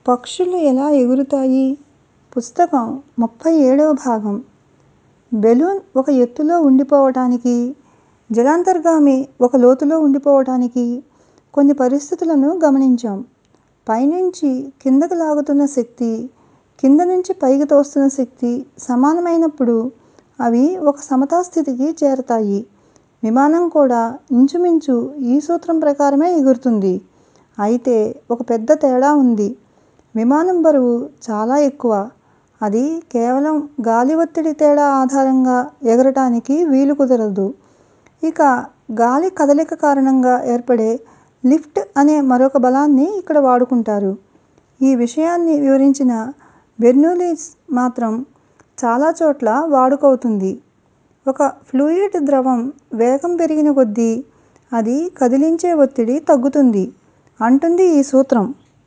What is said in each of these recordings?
పక్షులు ఎలా ఎగురుతాయి పుస్తకం ముప్పై ఏడవ భాగం బెలూన్ ఒక ఎత్తులో ఉండిపోవటానికి జలాంతర్గామి ఒక లోతులో ఉండిపోవటానికి కొన్ని పరిస్థితులను గమనించాం. పైనుంచి కిందకు లాగుతున్న శక్తి, కింద నుంచి పైకి తోస్తున్న శక్తి సమానమైనప్పుడు అవి ఒక సమతా స్థితికి చేరతాయి. విమానం కూడా ఇంచుమించు ఈ సూత్రం ప్రకారమే ఎగురుతుంది. అయితే ఒక పెద్ద తేడా ఉంది. విమానం బరువు చాలా ఎక్కువ. అది కేవలం గాలి ఒత్తిడి తేడా ఆధారంగా ఎగరటానికి వీలు కుదరదు. ఇక గాలి కదలిక కారణంగా ఏర్పడే లిఫ్ట్ అనే మరొక బలాన్ని ఇక్కడ వాడుకుంటారు. ఈ విషయాన్ని వివరించిన బెర్నూలీస్ మాత్రం చాలా చోట్ల వాడుకవుతుంది. ఒక ఫ్లూయిడ్ ద్రవం వేగం పెరిగిన కొద్దీ అది కదిలించే ఒత్తిడి తగ్గుతుంది అంటుంది ఈ సూత్రం.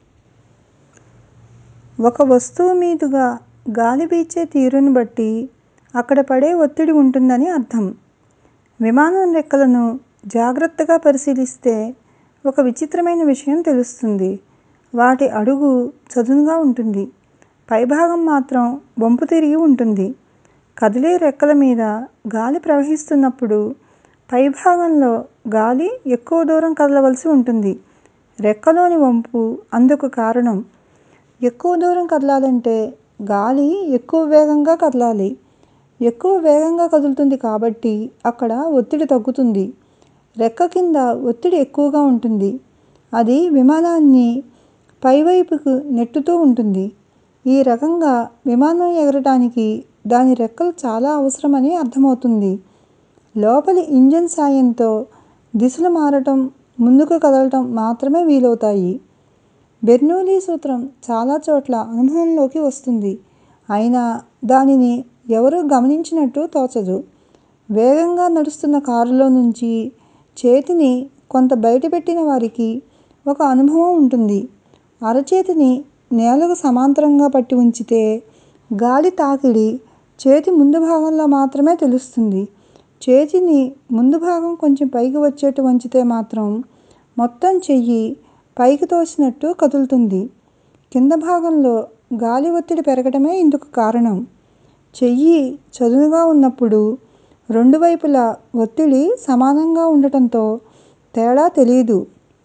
ఒక వస్తువు మీదుగా గాలి వీచే తీరును బట్టి అక్కడ పడే ఒత్తిడి ఉంటుందని అర్థం. విమానం రెక్కలను జాగ్రత్తగా పరిశీలిస్తే ఒక విచిత్రమైన విషయం తెలుస్తుంది. వాటి అడుగు చదునుగా ఉంటుంది. పైభాగం మాత్రం వంపు తిరిగి ఉంటుంది. కదిలే రెక్కల మీద గాలి ప్రవహిస్తున్నప్పుడు పైభాగంలో గాలి ఎక్కువ దూరం కదలవలసి ఉంటుంది. రెక్కలోని వంపు అందుకు కారణం. ఎక్కువ దూరం కదలాలంటే గాలి ఎక్కువ వేగంగా కదలాలి. ఎక్కువ వేగంగా కదులుతుంది కాబట్టి అక్కడ ఒత్తిడి తగ్గుతుంది. రెక్క కింద ఒత్తిడి ఎక్కువగా ఉంటుంది. అది విమానాన్ని పైవైపుకి నెట్టుతూ ఉంటుంది. ఈ రకంగా విమానం ఎగరటానికి దాని రెక్కలు చాలా అవసరమని అర్థమవుతుంది. లోపలి ఇంజన్ సాయంతో దిశలు మారటం, ముందుకు కదలటం మాత్రమే వీలవుతాయి. బెర్నూలీ సూత్రం చాలా చోట్ల అనుభవంలోకి వస్తుంది. అయినా దానిని ఎవరూ గమనించినట్టు తోచదు. వేగంగా నడుస్తున్న కారులో నుంచి చేతిని కొంత బయటపెట్టిన వారికి ఒక అనుభవం ఉంటుంది. అరచేతిని నేలకు సమాంతరంగా పట్టి ఉంచితే గాలి తాకిడి చేతి ముందు భాగంలో మాత్రమే తెలుస్తుంది. చేతిని ముందు భాగం కొంచెం పైకి వచ్చేట్టు వంచితే మాత్రం మొత్తం చెయ్యి పైకి తోసినట్టు కదులుతుంది. కింద భాగంలో గాలి ఒత్తిడి పెరగటమే ఇందుకు కారణం. చెయ్యి చదునుగా ఉన్నప్పుడు రెండు వైపులా ఒత్తిడి సమానంగా ఉండటంతో తేడా తెలీదు.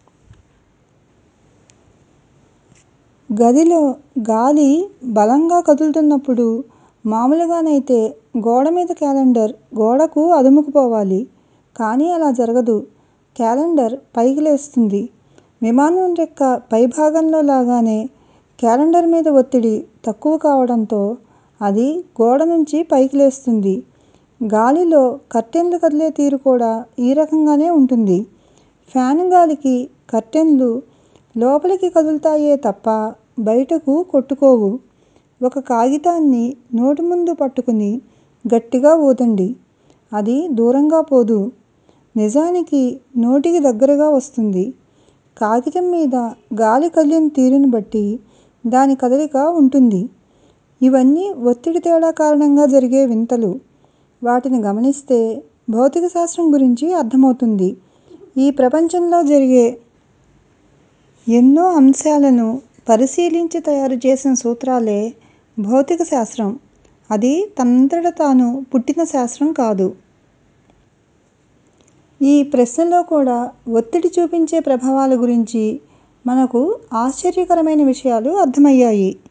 గదిలో గాలి బలంగా కదులుతున్నప్పుడు మామూలుగానైతే గోడమీద క్యాలెండర్ గోడకు అదుముకుపోవాలి. కానీ అలా జరగదు. క్యాలెండర్ పైకి లేస్తుంది. విమానం రెక్క పైభాగంలో లాగానే క్యాలెండర్ మీద ఒత్తిడి తక్కువ కావడంతో అది గోడ నుంచి పైకి లేస్తుంది. గాలిలో కర్టెన్లు కదిలే తీరు కూడా ఈ రకంగానే ఉంటుంది. ఫ్యాను గాలికి కర్టెన్లు లోపలికి కదులుతాయే తప్ప బయటకు కొట్టుకోవు. ఒక కాగితాన్ని నోటి ముందు పట్టుకుని గట్టిగా ఊదండి. అది దూరంగా పోదు. నిజానికి నోటికి దగ్గరగా వస్తుంది. కాగితం మీద గాలి కదిలిన తీరును బట్టి దాని కదలిక ఉంటుంది. ఇవన్నీ ఒత్తిడి తేడా కారణంగా జరిగే వింతలు. వాటిని గమనిస్తే భౌతిక శాస్త్రం గురించి అర్థమవుతుంది. ఈ ప్రపంచంలో జరిగే ఎన్నో అంశాలను పరిశీలించి తయారు చేసిన సూత్రాలే భౌతిక శాస్త్రం. అది తనంతట తాను పుట్టిన శాస్త్రం కాదు. ఈ ప్రశ్నలో కూడా ఒత్తిడి చూపించే ప్రభావాల గురించి మనకు ఆశ్చర్యకరమైన విషయాలు అర్థమయ్యాయి.